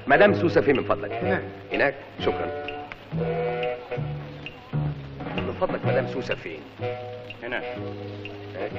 مدام سوسه فين من فضلك هناك. هناك شكرا من فضلك مدام سوسه فين هناك هناك.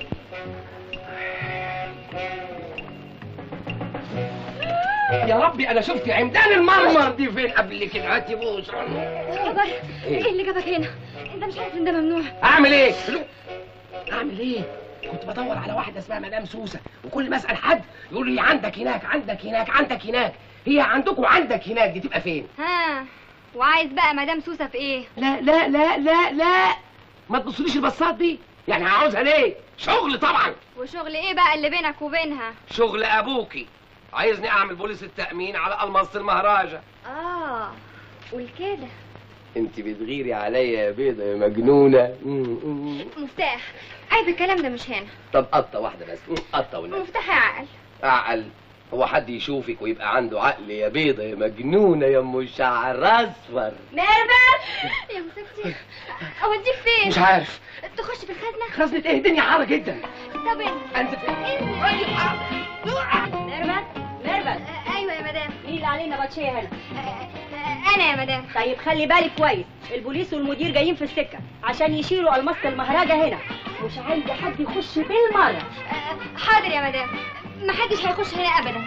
يا ربي انا شفت عمدان المرمر دي فين قبل كده هاتي بوس خبر ايه اللي جابك هنا انت مش عارف ان ده ممنوع اعمل ايه اعمل ايه كنت بدور على واحده اسمها مدام سوسه وكل ما اسال حد يقول لي عندك هناك عندك هناك عندك هناك هي عندكم عندك هناك دي تبقى فين ها وعايز بقى مدام سوسه في ايه لا لا لا لا لا ما تبصليش البصات دي يعني هعوزها ليه شغل طبعا وشغل ايه بقى اللي بينك وبينها شغل ابوكي عايزني اعمل بوليس التامين على الماس المهراجه اه قول كده انت بتغيري عليا يا بيضه يا مجنونه مفتاح عيب الكلام ده مش هنا طب قطه واحده بس قطه والنبي مفتاح يا عقل عقل هو حد يشوفك ويبقى عنده عقل يا بيضة يا مجنونة يا ام شعر اصفر ميرفت يا مسكتي اوديك فين مش عارف تخش في الخزنه خزنة ايه الدنيا حارة جدا طب انت انت فين ميرفت ميرفت ايوه يا مدام مين اللي علينا باتشيه هنا انا يا مدام طيب خلي بالك كويس البوليس والمدير جايين في السكه عشان يشيلوا الماس المهرجه هنا مش عايزه حد يخش بالمره حاضر يا مدام محدش هيخش هنا ابدا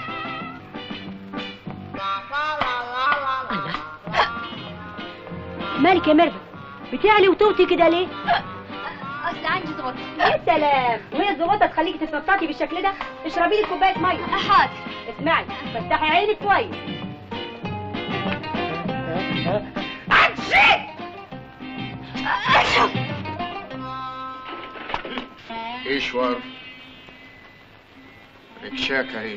مالك يا ميرفت بتعلي وتوطي كده ليه اصل عندي ضغط يا سلام وهي الزغطه تخليكي تتنططي بالشكل ده اشربي لي كوبايه ميه حاضر اسمعي فتحي عينك كويس ईश्वर रिक्शा कही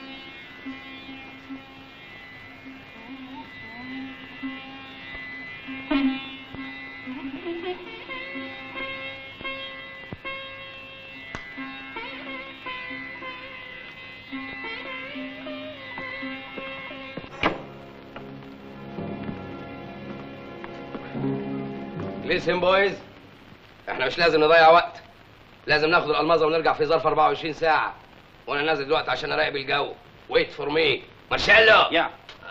ليسن بويز احنا مش لازم نضيع وقت لازم ناخد الالمازه ونرجع في ظرف 24 ساعه وانا نازل دلوقتي عشان اراقب الجو ويت فور مي مارشيلو يا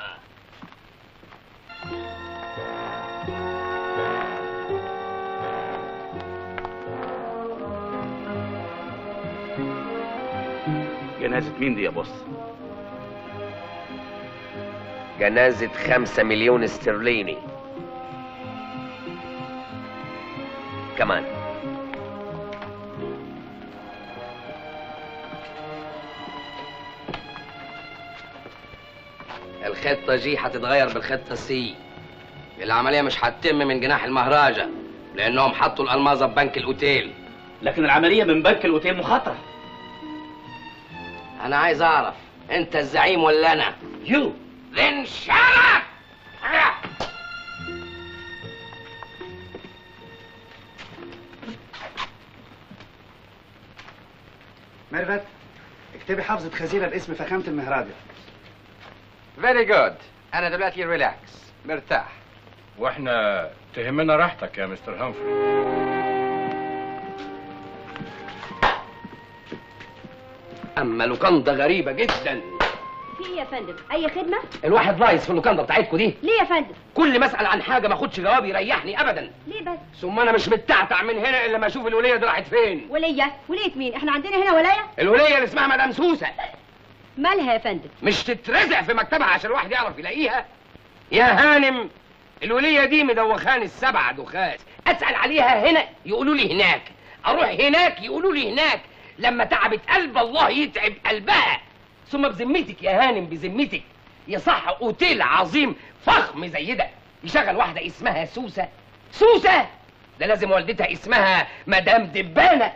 جنازة مين دي يا بص؟ جنازة خمسة مليون استرليني كمان الخطة جي هتتغير بالخطة سي العملية مش هتتم من جناح المهراجة لأنهم حطوا الألمازة ببنك الأوتيل لكن العملية من بنك الأوتيل مخاطرة أنا عايز أعرف أنت الزعيم ولا أنا؟ يو then shut up! ميرفت اكتبي حافظة خزينة باسم فخامة المهراجة Very good أنا دلوقتي ريلاكس مرتاح واحنا تهمنا راحتك يا مستر هامفري أما لوكاندا غريبة جدا في ايه يا فندم اي خدمه الواحد لايص في اللوكاندا بتاعتكم دي ليه يا فندم كل ما اسال عن حاجه ما اخدش جواب يريحني ابدا ليه بس ثم انا مش متعتع من هنا الا ما اشوف الوليه دي راحت فين وليه وليه مين احنا عندنا هنا ولايه الوليه اللي اسمها مدام سوسه مالها يا فندم مش تترزع في مكتبها عشان الواحد يعرف يلاقيها يا هانم الوليه دي مدوخاني السبع دخات اسال عليها هنا يقولوا لي هناك اروح هناك يقولوا لي هناك لما تعبت قلب الله يتعب قلبها ثم بذمتك يا هانم بذمتك يصح اوتيل عظيم فخم زي ده يشغل واحده اسمها سوسه سوسه ده لازم والدتها اسمها مدام دبانه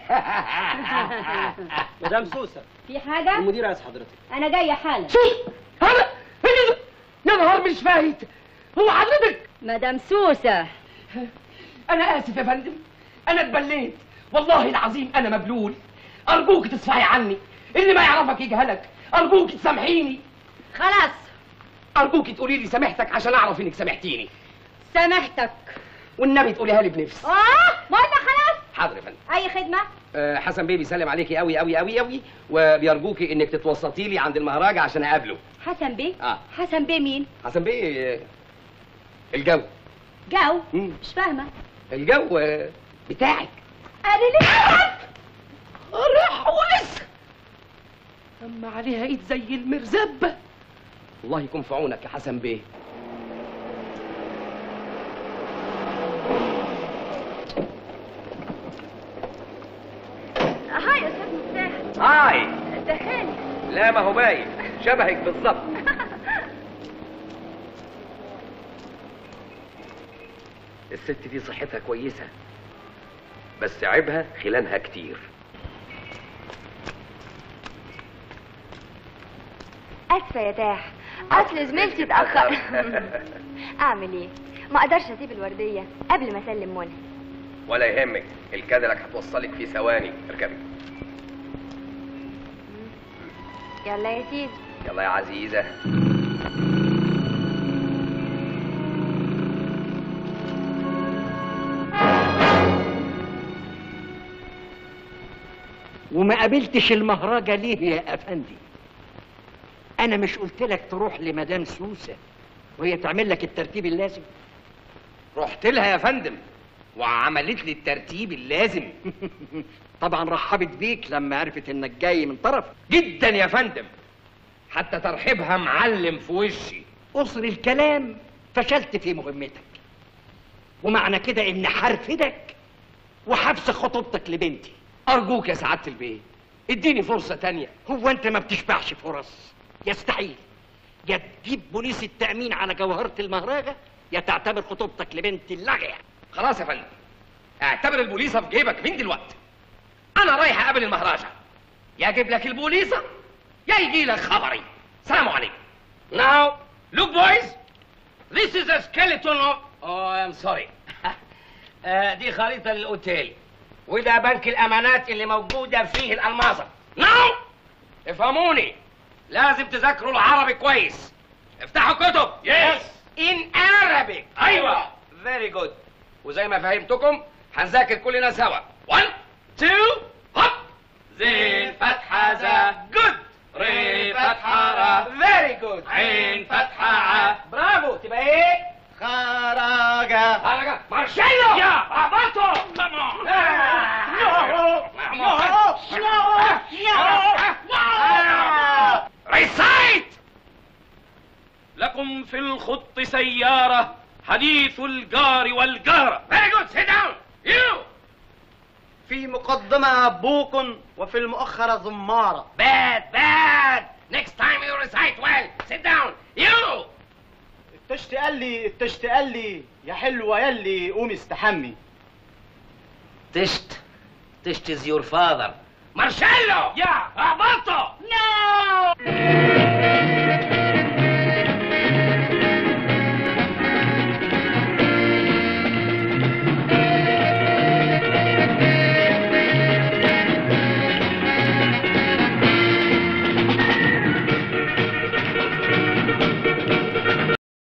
مدام سوسة في حاجه المدير عايز حضرتك انا جايه حالا شوف هذا هذا- يا نهار مش فايت هو حضرتك مدام سوسه انا اسف يا فندم انا اتبليت والله العظيم انا مبلول ارجوك تصفحي عني اللي ما يعرفك يجهلك ارجوك تسامحيني خلاص ارجوك تقولي لي سامحتك عشان اعرف انك سامحتيني سامحتك والنبي تقوليها لي بنفس اه ما قلنا خلاص حاضر يا فندم اي خدمه آه، حسن بيه بيسلم عليكي قوي قوي قوي قوي وبيرجوكي انك تتوسطي لي عند المهراجة عشان اقابله حسن بيه اه حسن بيه مين حسن بيه آه، الجو جو مم. مش فاهمه الجو آه، بتاعك قال لي راح وسخ اما عليها ايد زي المرزبة الله يكون في عونك يا حسن بيه هاي يا استاذ مفتاح هاي ده خالي لا ما هو باين شبهك بالظبط الست دي صحتها كويسة بس عيبها خلانها كتير اسفه يا تاح اصل زميلتي اتاخر اعمل ايه ما اقدرش اسيب الورديه قبل ما اسلم منى ولا يهمك الكادلك هتوصلك في ثواني اركبي يلا يا سيدي يلا يا عزيزة وما قابلتش المهرجة ليه يا أفندي أنا مش قلت لك تروح لمدام سوسة وهي تعمل لك الترتيب اللازم رحت لها يا فندم وعملت لي الترتيب اللازم طبعا رحبت بيك لما عرفت إنك جاي من طرف جدا يا فندم حتى ترحيبها معلم في وشي قصر الكلام فشلت في مهمتك ومعنى كده إن هرفدك وحبس خطوبتك لبنتي أرجوك يا سعادة البيه اديني فرصة تانية هو أنت ما بتشبعش فرص يستحيل يا تجيب بوليس التأمين على جوهرة المهرجة يا تعتبر خطوبتك لبنتي اللغية خلاص يا فندم اعتبر البوليصة في جيبك من دلوقتي أنا رايح أقابل المهراجة يا أجيب لك البوليصة يا يجي لك خبري سلام عليكم Now, look boys This is a skeleton of Oh, I'm sorry آه، دي خريطة للأوتيل وده بنك الأمانات اللي موجودة فيه الألماظة Now افهموني لازم تذاكروا العربي كويس افتحوا كتب Yes In Arabic أيوة Very good وزي ما فهمتكم هنذاكر كلنا سوا 1 2 هوب زين فتحة ذا جود ري فتحة را فيري جود عين فتحة ع برافو تبقى ايه؟ خرجة خرجة مارشيلو يا عبطو ريسايت لكم في الخط سيارة حديث الجار والجارة فيري جود سيت داون يو في مقدمة بوق وفي المؤخرة زمارة Bad, bad. Next time you recite well. Sit down. You. التشت قال لي التشت قال لي يا حلوة يلي قومي استحمي Tisht. Tisht is your father. Marcello. Yeah. Alberto. No.